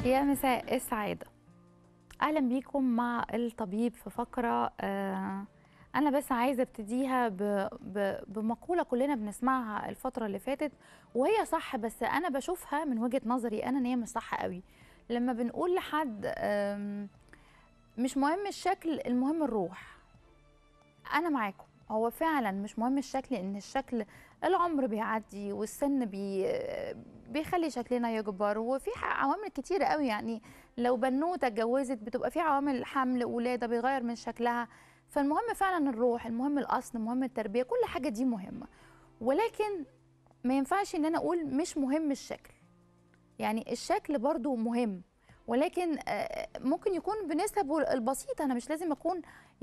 يا مساء السعادة أهلا بيكم مع الطبيب في فقرة آه أنا بس عايزة ابتديها ب- ب- بمقولة كلنا بنسمعها الفترة اللي فاتت وهي صح بس أنا بشوفها من وجهة نظري أنا إن هي مش صح قوي لما بنقول لحد آم، مش مهم الشكل المهم الروح أنا معاكم هو فعلا مش مهم الشكل ان الشكل العمر بيعدي والسن بي بيخلي شكلنا يكبر وفي ح- عوامل كتيرة قوي يعني لو بنوته اتجوزت بتبقى في عوامل حمل ولاده بيغير من شكلها فالمهم فعلا الروح المهم الاصل المهم التربيه كل حاجه دي مهمه ولكن ما ينفعش ان انا اقول مش مهم الشكل يعني الشكل برضو مهم ولكن آه، ممكن يكون بنسبه البسيطه انا مش لازم اكون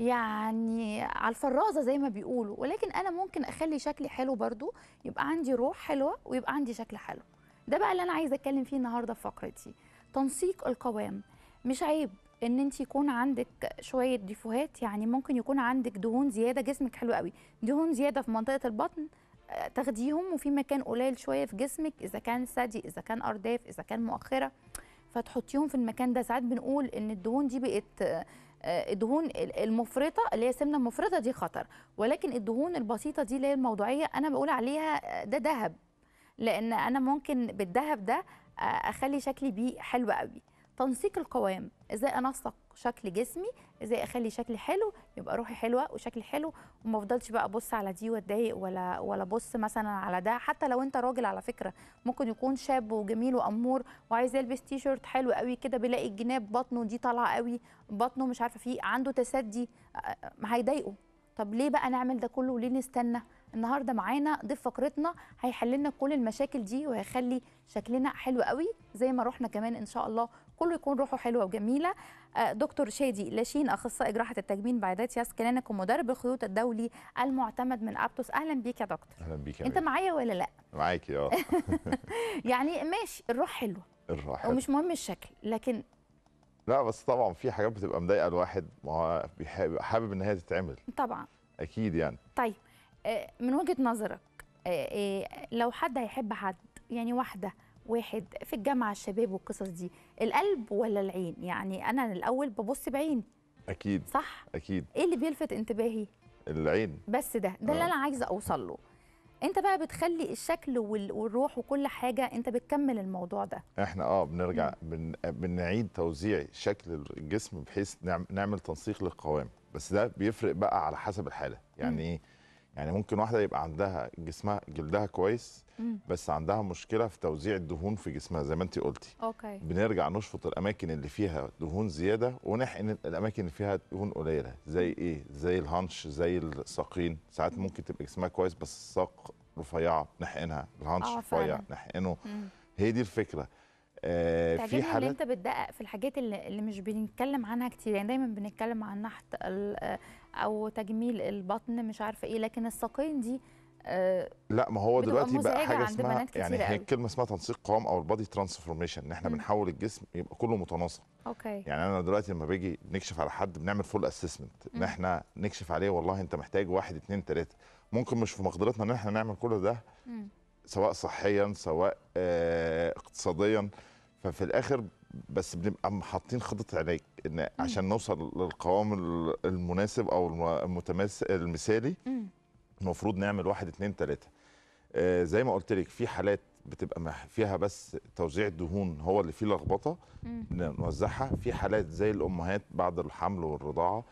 يعني على الفرازه زي ما بيقولوا ولكن انا ممكن اخلي شكلي حلو برضو يبقى عندي روح حلوه ويبقى عندي شكل حلو ده بقى اللي انا عايزه اتكلم فيه النهارده في فقرتي تنسيق القوام مش عيب ان انت يكون عندك شويه ديفوهات يعني ممكن يكون عندك دهون زياده جسمك حلو قوي دهون زياده في منطقه البطن آه، تاخديهم وفي مكان قليل شويه في جسمك اذا كان ثدي اذا كان ارداف اذا كان مؤخره فتحطيهم في المكان ده ساعات بنقول ان الدهون دي بقت آه، آه، الدهون ال- المفرطه اللي هي سمنه مفرطه دي خطر ولكن الدهون البسيطه دي اللي هي الموضوعيه انا بقول عليها آه، ده ذهب لان انا ممكن بالذهب ده آه، اخلي شكلي بيه حلو قوي تنسيق القوام ازاي انسق شكل جسمي ازاي اخلي شكلي حلو يبقى روحي حلوه وشكلي حلو وما افضلش بقى ابص على دي واتضايق ولا ولا ابص مثلا على ده حتى لو انت راجل على فكره ممكن يكون شاب وجميل وامور وعايز يلبس تي شيرت حلو قوي كده بيلاقي الجناب بطنه دي طالعه قوي بطنه مش عارفه فيه عنده تسدي آه، ما هيضايقه طب ليه بقى نعمل ده كله وليه نستنى النهارده معانا ضيف فقرتنا هيحل لنا كل المشاكل دي وهيخلي شكلنا حلو قوي زي ما روحنا كمان ان شاء الله كله يكون روحه حلوه وجميله آه، دكتور شادي لاشين اخصائي جراحه التجميل بعيادات ياس كلينيك ومدرب الخيوط الدولي المعتمد من ابتوس اهلا بيك يا دكتور اهلا بيك يا انت ميري. معايا ولا لا معاكي اه يعني ماشي الروح حلوه الراحه ومش مهم الشكل لكن لا بس طبعا في حاجات بتبقى مضايقه الواحد ما هو بيحب- حابب ان هي تتعمل طبعا اكيد يعني طيب آه، من وجهه نظرك آه، آه، لو حد هيحب حد يعني واحده واحد في الجامعه الشباب والقصص دي القلب ولا العين يعني انا الاول ببص بعيني اكيد صح اكيد ايه اللي بيلفت انتباهي العين بس ده ده اللي آه. انا عايزه اوصل له انت بقى بتخلي الشكل وال- والروح وكل حاجه انت بتكمل الموضوع ده احنا اه بنرجع بن... بنعيد توزيع شكل الجسم بحيث نعم... نعمل تنسيق للقوام بس ده بيفرق بقى على حسب الحاله يعني مم. ايه يعني ممكن واحده يبقى عندها جسمها جلدها كويس مم. بس عندها مشكله في توزيع الدهون في جسمها زي ما انت قلتي اوكي بنرجع نشفط الاماكن اللي فيها دهون زياده ونحقن الاماكن اللي فيها دهون قليله زي ايه زي الهانش زي الساقين ساعات ممكن تبقى جسمها كويس بس الساق رفيعه نحقنها الهانش آه، رفيع فعلا. نحقنه مم. هي دي الفكره آه في تعجبني اللي حالات انت بتدقق في الحاجات اللي, اللي مش بنتكلم عنها كتير يعني دايما بنتكلم عن نحت ال- او تجميل البطن مش عارفه ايه لكن الساقين دي آه، لا ما هو بتبقى دلوقتي بقى مزعجة حاجه عند اسمها بنات يعني كتيرة هي قوي. كلمه اسمها تنسيق قوام او البادي ترانسفورميشن ان احنا مم. بنحول الجسم يبقى كله متناسق اوكي يعني انا دلوقتي لما باجي نكشف على حد بنعمل فول اسسمنت ان مم. احنا نكشف عليه والله انت محتاج واحد اتنين تلاته ممكن مش في مقدرتنا ان احنا نعمل كل ده مم. سواء صحيا سواء آه اقتصاديا ففي الاخر بس بنبقى حاطين خطه علاج ان عشان نوصل للقوام ال- المناسب او الم- المتماس المثالي مم. المفروض نعمل واحد اتنين تلاته آه زي ما قلت لك في حالات بتبقى مح- فيها بس توزيع الدهون هو اللي فيه لخبطه مم. نوزعها في حالات زي الامهات بعد الحمل والرضاعه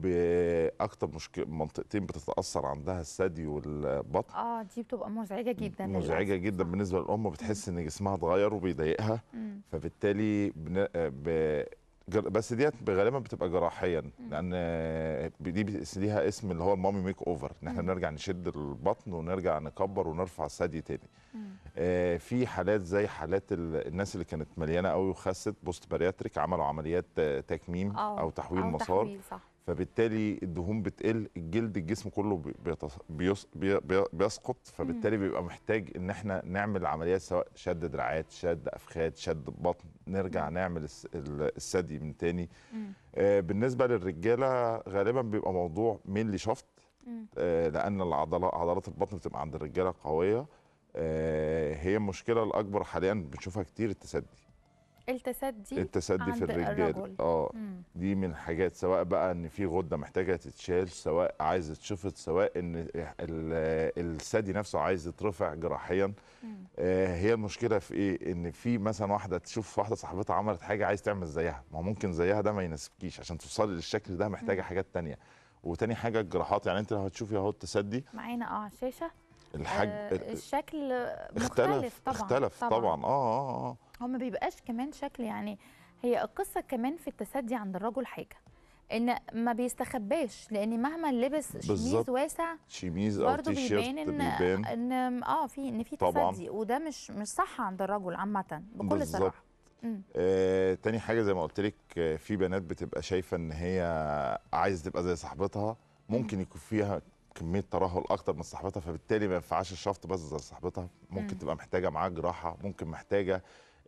باكتر مشكله منطقتين بتتاثر عندها الثدي والبطن اه دي بتبقى مزعجه جدا مزعجه للأسف. جدا صح. بالنسبه للام بتحس ان جسمها اتغير وبيضايقها مم. فبالتالي بن... ب... جر- بس ديت غالبا بتبقى جراحيا لان دي بس ليها اسم اللي هو المامي ميك اوفر ان احنا مم. نرجع نشد البطن ونرجع نكبر ونرفع الثدي تاني مم. آه، في حالات زي حالات ال- الناس اللي كانت مليانه قوي وخست بوست بارياتريك عملوا عمليات آه، تكميم آه، او تحويل أو مسار تحويل صح فبالتالي الدهون بتقل الجلد الجسم كله بي- بيتص... بيص... بي... بي... بيسقط فبالتالي بيبقى محتاج ان احنا نعمل عمليات سواء شد دراعات شد افخاذ شد بطن نرجع مم. نعمل الس... ال- الثدي من تاني مم. آه بالنسبه للرجاله غالبا بيبقى موضوع مينلي شفط مم. آه لان العضلات عضلات البطن بتبقى عند الرجاله قويه آه هي المشكله الاكبر حاليا بنشوفها كتير التسدي التسدي التسدي في عند الرجال الرجل. اه مم. دي من الحاجات سواء بقى ان في غده محتاجه تتشال سواء عايز تشفط سواء ان ال- الثدي نفسه عايز يترفع جراحيا مم. آه، هي المشكله في ايه ان في مثلا واحده تشوف واحده صاحبتها عملت حاجه عايز تعمل زيها ما هو ممكن زيها ده ما يناسبكيش عشان توصلي للشكل ده محتاجه مم. حاجات تانية وتاني حاجه الجراحات يعني انت لو هتشوفي اهو التسدي معانا اه على الشاشه الحاج آه الشكل مختلف اختلف طبعا اختلف طبعا اه اه اه هو ما بيبقاش كمان شكل يعني هي القصه كمان في التسدي عند الرجل حاجه ان ما بيستخباش لان مهما لبس شميز بالظبط. واسع شيميز او برضه تي شيرت بيبان ان بيبان ان اه في ان في طبعاً. تسدي وده مش مش صح عند الرجل عامه بكل بالظبط. صراحه مم. آه، تاني حاجة زي ما قلت لك آه، في بنات بتبقى شايفة ان هي عايزة تبقى زي صاحبتها ممكن يكون فيها كمية ترهل اكتر من صاحبتها فبالتالي ما ينفعش الشفط بس زي صاحبتها ممكن مم. تبقى محتاجة معاها جراحة ممكن محتاجة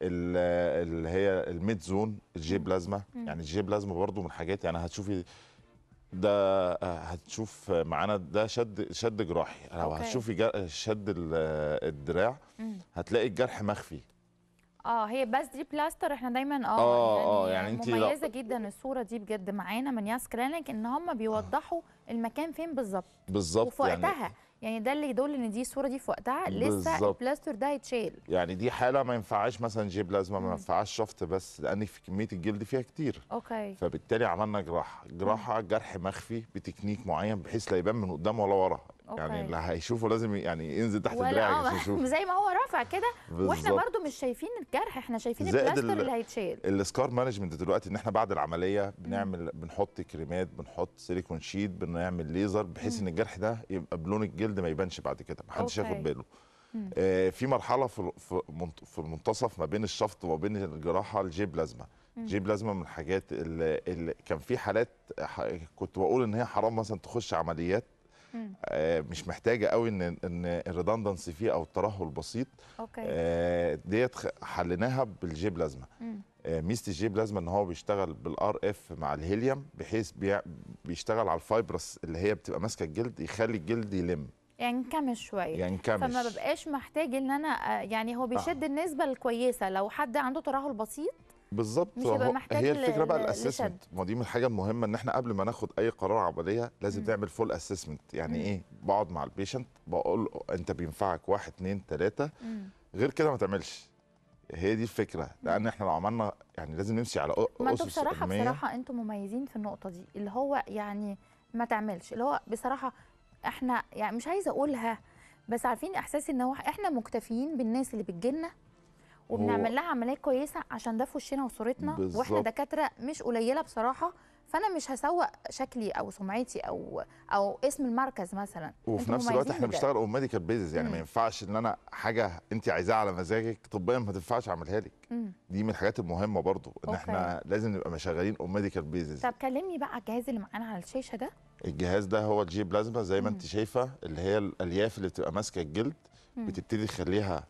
ال- اللي هي الميد زون الجي مم. بلازما مم. يعني الجي بلازما برضو من الحاجات يعني هتشوفي ده آه، هتشوف معانا ده شد شد جراحي لو أوكي. هتشوفي جا- شد ال- الدراع مم. هتلاقي الجرح مخفي اه هي بس دي بلاستر احنا دايما اه آه، آه، يعني انتي لو- مميزه جدا الصوره دي بجد معانا من ياس كلينيك ان هم بيوضحوا المكان فين بالظبط بالظبط وفي وقتها يعني ده اللي يدل ان دي الصوره دي في وقتها لسه بالظبط. البلاستر ده هيتشال يعني دي حاله ما ينفعش مثلا جيب لازمه ما مم. ينفعش شفط بس لان في كميه الجلد فيها كتير اوكي فبالتالي عملنا جراحه جراحه جرح مخفي بتكنيك معين بحيث لا يبان من قدام ولا ورا يعني أوكي. اللي هيشوفه لازم يعني ينزل تحت ولا دراعك اه عشان يشوف زي ما هو رافع كده واحنا بالظبط. برضو مش شايفين الجرح احنا شايفين زائد البلاستر ال- اللي هيتشال السكار مانجمنت دلوقتي ان احنا بعد العمليه بنعمل بنحط كريمات بنحط سيليكون شيت بنعمل ليزر بحيث ان الجرح ده يبقى بلون الجلد ما يبانش بعد كده محدش أوكي. ياخد باله مم. آه في مرحله في في منت- في المنتصف ما بين الشفط وما بين الجراحه الجيب لازمه مم. جيب لازمه من الحاجات اللي, اللي كان في حالات ح- كنت بقول ان هي حرام مثلا تخش عمليات مم. آه مش محتاجه قوي ان ان الريدندنسي فيه او الترهل بسيط اوكي آه ديت خ- حليناها بالجيب لازمه مم. آه، ميزه الجيب لازمه ان هو بيشتغل بالار اف مع الهيليوم بحيث بيع بيشتغل على الفايبرس اللي هي بتبقى ماسكه الجلد يخلي الجلد يلم ينكمش شويه ينكمش فما ببقاش محتاج ان انا آه، يعني هو بيشد النسبه الكويسه لو حد عنده ترهل بسيط بالظبط مش هيبقى هو- محتاج هي ل- الفكره بقى ل- الاسسمنت ما دي من الحاجه المهمه ان احنا قبل ما ناخد اي قرار عمليه لازم مم. تعمل فول اسسمنت يعني مم. ايه بقعد مع البيشنت بقول له انت بينفعك واحد اتنين تلاته مم. غير كده ما تعملش هي دي الفكره لان احنا لو عملنا يعني لازم نمشي على أ- ما انتوا اسس بصراحه علمية. بصراحه انتوا مميزين في النقطه دي اللي هو يعني ما تعملش اللي هو بصراحه احنا يعني مش عايزه اقولها بس عارفين احساس ان هو احنا مكتفيين بالناس اللي بتجيلنا وبنعمل لها عمليه كويسه عشان ده في وشنا وصورتنا واحنا بالظبط. دكاتره مش قليله بصراحه فانا مش هسوق شكلي او سمعتي او او اسم المركز مثلا وفي انتوا نفس الوقت مميزين احنا بجد. بنشتغل اون ميديكال بيزز يعني مم. ما ينفعش ان انا حاجه انت عايزاها على مزاجك طبيا ما تنفعش اعملها لك مم. دي من الحاجات المهمه برضو ان أوكي. احنا لازم نبقى مشغلين اون ميديكال بيزز طب كلمني بقى على الجهاز اللي معانا على الشاشه ده الجهاز ده هو الجي بلازما زي ما مم. انت شايفه اللي هي الالياف اللي بتبقى ماسكه الجلد مم. بتبتدي تخليها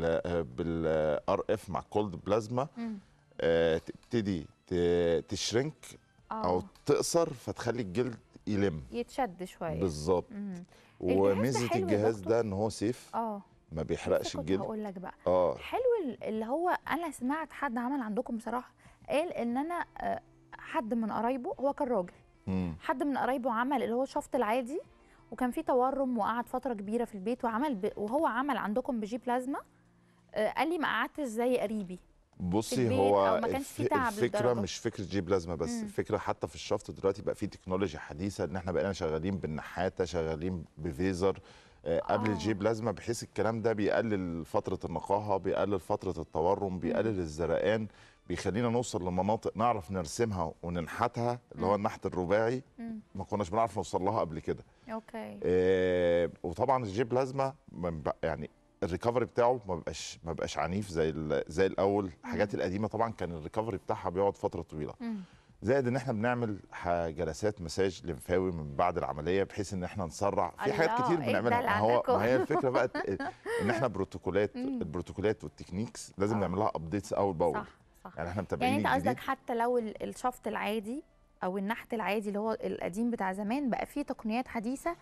بالار اف مع كولد بلازما مم. آه، تبتدي ت- تشرنك او اه تقصر فتخلي الجلد يلم يتشد شويه بالظبط مم. الجهاز ده وميزه حلو يا الجهاز دكتور؟ ده ان هو سيف اه ما لسه بيحرقش كنت الجلد هقول لك بقى اه حلو ال- اللي هو انا سمعت حد عمل عندكم بصراحه قال ان انا آه، حد من قرايبه هو كان راجل مم. حد من قرايبه عمل اللي هو الشفط العادي وكان في تورم وقعد فتره كبيره في البيت وعمل ب... وهو عمل عندكم بجي بلازما آه، قال لي ما قعدتش زي قريبي بصي البيت هو أو ما كانش فيه الف- تعب الفكره للدرجة. مش فكره جيب بلازما بس مم. الفكره حتى في الشفط دلوقتي بقى في تكنولوجيا حديثه ان احنا بقينا شغالين بالنحاته شغالين بفيزر آه، قبل آه. الجيب بلازما بحيث الكلام ده بيقلل فتره النقاهه بيقلل فتره التورم بيقلل الزرقان بيخلينا نوصل لمناطق نعرف نرسمها وننحتها اللي هو مم. النحت الرباعي مم. ما كناش بنعرف نوصل لها قبل كده اوكي آه، وطبعا الجيب بلازما ما بق- يعني الريكفري بتاعه ما بقاش ما بقاش عنيف زي ال- زي الاول الحاجات القديمه طبعا كان الريكفري بتاعها بيقعد فتره طويله مم. زائد ان احنا بنعمل ح- جلسات مساج لمفاوي من بعد العمليه بحيث ان احنا نسرع في حاجات الله، كتير إيه بنعملها الدلع ما هو ده ما هي الفكره بقى ان احنا بروتوكولات مم. البروتوكولات والتكنيكس لازم آه. نعمل لها ابديتس اول باول صح صح يعني احنا متابعين يعني انت الجديد قصدك حتى لو ال- الشفط العادي او النحت العادي اللي هو القديم بتاع زمان بقى فيه تقنيات حديثه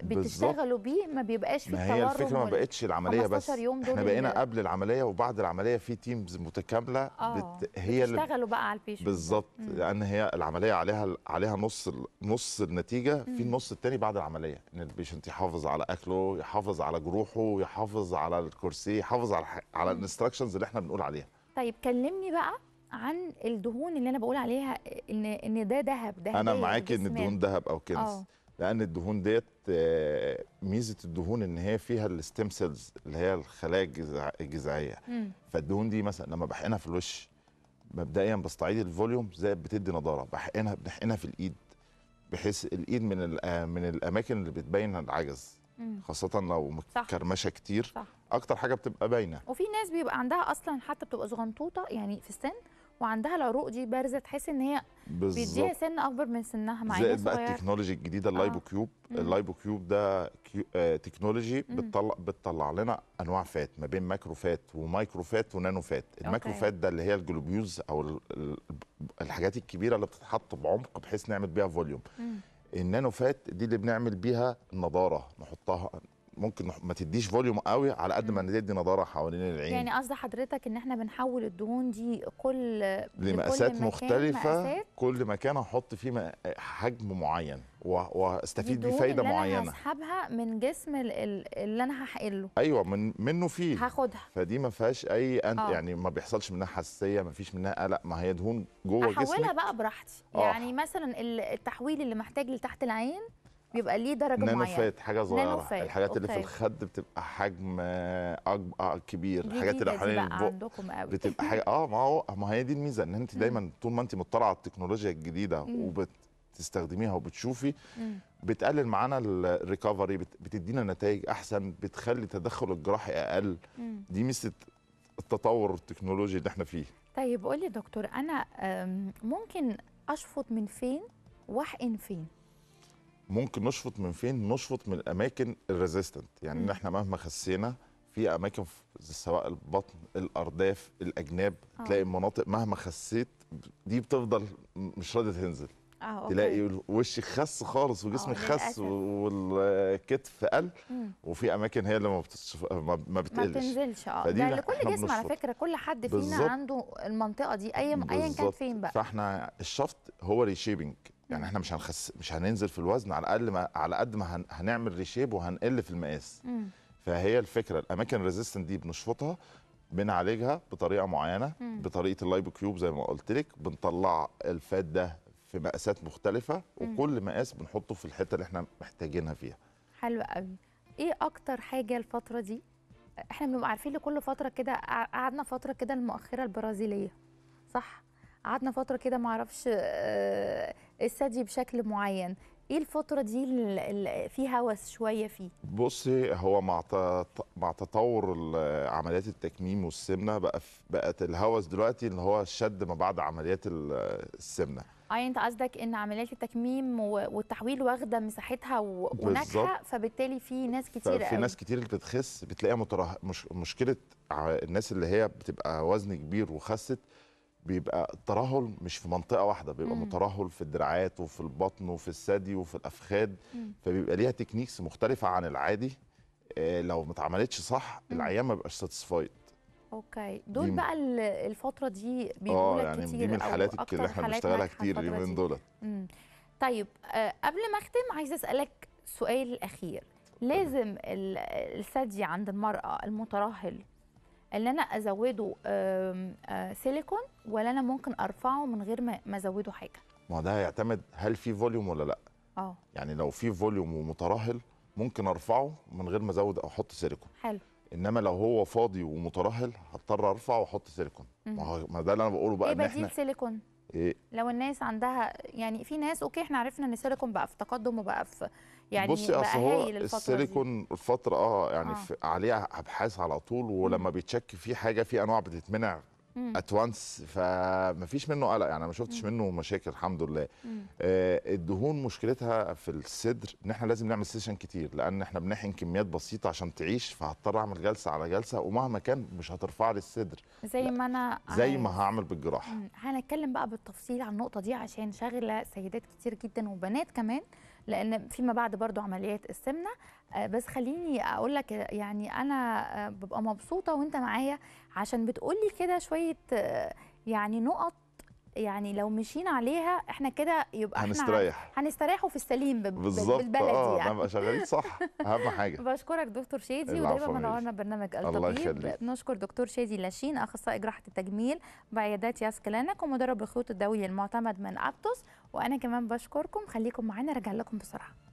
بتشتغلوا بيه ما بيبقاش فيه ما هي تورم الفكره ما وال- بقتش العمليه بس 15 يوم دول احنا بقينا اللي- قبل العمليه وبعد العمليه في تيمز متكامله اه بت... هي اللي بتشتغلوا بقى على البيشنت بالظبط مم. لان هي العمليه عليها عليها نص ال- نص النتيجه في مم. النص التاني بعد العمليه ان البيشنت يحافظ على اكله يحافظ على جروحه يحافظ على الكرسي يحافظ على الح- على مم. الانستراكشنز اللي احنا بنقول عليها طيب كلمني بقى عن الدهون اللي انا بقول عليها ان ان ده ذهب ده انا هدية معاكي ان للجسمان. الدهون ذهب او كنز اه لان الدهون ديت آه، ميزه الدهون ان هي فيها الستيم سيلز اللي هي الخلايا الجذع- الجذعيه مم. فالدهون دي مثلا لما بحقنها في الوش مبدئيا بستعيد الفوليوم زي بتدي نضاره بحقنها بنحقنها في الايد بحيث الايد من الأ- من الاماكن اللي بتبين العجز مم. خاصه لو صح. مكرمشه كتير صح. اكتر حاجه بتبقى باينه وفي ناس بيبقى عندها اصلا حتى بتبقى صغنطوطه يعني في السن وعندها العروق دي بارزه تحس ان هي بيديها بالظبط سن اكبر من سنها مع انها زائد بقى صغيره التكنولوجي الجديده اللايبو آه. كيوب مم. اللايبو كيوب ده كيو آه تكنولوجي مم. بتطلع بتطلع لنا انواع فات ما بين ماكرو فات ومايكرو فات ونانو فات الماكرو أوكي. فات ده اللي هي الجلوبيوز او ال- ال- الحاجات الكبيره اللي بتتحط بعمق بحيث نعمل بيها فوليوم مم. النانو فات دي اللي بنعمل بيها النضاره نحطها ممكن نح- ما تديش فوليوم قوي على قد ما مم. تدي نضاره حوالين العين يعني قصد حضرتك ان احنا بنحول الدهون دي كل لكل لمقاسات مكان مختلفة مقاسات كل مكان هحط فيه م- حجم معين و- دي واستفيد بيه الدهون فايدة اللي انا معينة هسحبها من جسم ال- ال- اللي انا هحقله ايوه من منه فيه هاخدها فدي ما فيهاش اي أنت آه. يعني ما بيحصلش منها حساسيه ما فيش منها قلق ما هي دهون جوه احولها جسمك بقى براحتي آه. يعني مثلا ال- التحويل اللي محتاج لتحت العين بيبقى ليه درجه نانو معينه فات حاجه صغيره فات، الحاجات اللي في أوكي. الخد بتبقى حجم آه، أكب- آه، كبير دي الحاجات اللي جديدة دي حوالين بقى البق عندكم قوي بتبقى حاجه اه ما هو ما هي دي الميزه ان انت مم. دايما طول ما انت مطلعه على التكنولوجيا الجديده مم. وبتستخدميها وبتشوفي مم. بتقلل معانا الريكفري بتدينا نتائج احسن بتخلي التدخل الجراحي اقل مم. دي ميزه التطور التكنولوجي اللي احنا فيه طيب قولي يا دكتور انا أم، ممكن اشفط من فين واحقن فين ممكن نشفط من فين نشفط من الاماكن الريزيستنت يعني ان مم. احنا مهما خسينا في اماكن في- سواء البطن الارداف الاجناب آه. تلاقي المناطق مهما خسيت دي بتفضل مش راضيه تنزل اه أوكي. تلاقي وشك خس خالص وجسمك خس للأسف. والكتف قل مم. وفي اماكن هي اللي ما, بتشف... ما ما ما بتقلش بتنزلش اه فدي ده اللي لكل إحنا جسم على بنشفط. فكره كل حد فينا بالظبط. عنده المنطقه دي اي ايا كان بالظبط. فين بقى فاحنا الشفط هو ريشيبنج يعني مم. احنا مش هنخس مش هننزل في الوزن على الاقل ما على قد ما هن... هنعمل ريشيب وهنقل في المقاس مم. فهي الفكره الاماكن الريزيستنت دي بنشفطها بنعالجها بطريقه معينه مم. بطريقه اللايبو كيوب زي ما قلت لك بنطلع الفات ده في مقاسات مختلفه مم. وكل مقاس بنحطه في الحته اللي احنا محتاجينها فيها حلو قوي ايه اكتر حاجه الفتره دي احنا بنبقى عارفين لكل فتره كده قع- قعدنا فتره كده المؤخره البرازيليه صح قعدنا فتره كده معرفش آه، الثدي بشكل معين ايه الفتره دي اللي في هوس شويه فيه بصي هو مع ت- مع تطور ال- عمليات التكميم والسمنه بقى في- بقت الهوس دلوقتي اللي هو الشد ما بعد عمليات ال- السمنه اه انت قصدك ان عمليات التكميم و- والتحويل واخده مساحتها و- وناجحه بالظبط. فبالتالي في ناس كتير ففي قوي ناس كتير اللي بتخس بتلاقيها متره... مش... مشكله ع- الناس اللي هي بتبقى وزن كبير وخست بيبقى الترهل مش في منطقه واحده بيبقى مم. مترهل في الدراعات وفي البطن وفي الثدي وفي الافخاذ مم. فبيبقى ليها تكنيكس مختلفه عن العادي آه، لو ما اتعملتش صح مم. العيان ما بيبقاش ساتسفايد اوكي دول دي م- بقى ال- الفتره دي بيجوا اه لك يعني كتير دي من أو الحالات أكتر اللي احنا حالات بنشتغلها ناجحة كتير الفترة اليومين دي. دول مم. طيب آه قبل ما اختم عايزه اسالك سؤال الاخير لازم ال- الثدي عند المراه المترهل ان انا ازوده آم، آه سيليكون ولا انا ممكن ارفعه من غير ما ما ازوده حاجه ما هو ده هيعتمد هل في فوليوم ولا لا اه يعني لو في فوليوم ومترهل ممكن ارفعه من غير ما ازود او احط سيليكون حلو انما لو هو فاضي ومترهل هضطر ارفع واحط سيليكون مم. ما هو ما ده اللي انا بقوله بقى ايه ان احنا بديل سيليكون إيه لو الناس عندها يعني في ناس اوكي احنا عرفنا ان السيليكون بقى في تقدم وبقى في يعني بصي بقى اصل هو هايل الفتره دي السيليكون الفتره اه يعني آه. في عليها ابحاث على طول ولما بيتشك في حاجه في انواع بتتمنع مم. اتوانس فمفيش منه قلق يعني ما شفتش مم. منه مشاكل الحمد لله مم. آه، الدهون مشكلتها في الصدر ان احنا لازم نعمل سيشن كتير لان احنا بنحقن كميات بسيطه عشان تعيش فهضطر اعمل جلسه على جلسه ومهما كان مش هترفع لي الصدر زي ما انا زي ما عايز. هعمل بالجراحه مم. هنتكلم بقى بالتفصيل عن النقطة دي عشان شاغلة سيدات كتير جدا وبنات كمان لان فيما بعد برضو عمليات السمنه آه، بس خليني اقول لك يعني انا آه، ببقى مبسوطه وانت معايا عشان بتقولي كده شويه آه، يعني نقط يعني لو مشينا عليها احنا كده يبقى احنا هنستريح هنستريحوا في السليم ب- ب- بالظبط بالبلدي اه يعني نبقى شغالين صح اهم حاجه بشكرك دكتور شادي العفو ودايما يا ميري. منورنا برنامج الله الطبيب يخليك. بنشكر دكتور شادي لاشين اخصائي جراحه التجميل بعيادات ياس كلينك ومدرب الخيوط الدولي المعتمد من ابتوس وانا كمان بشكركم خليكم معانا راجع لكم بسرعه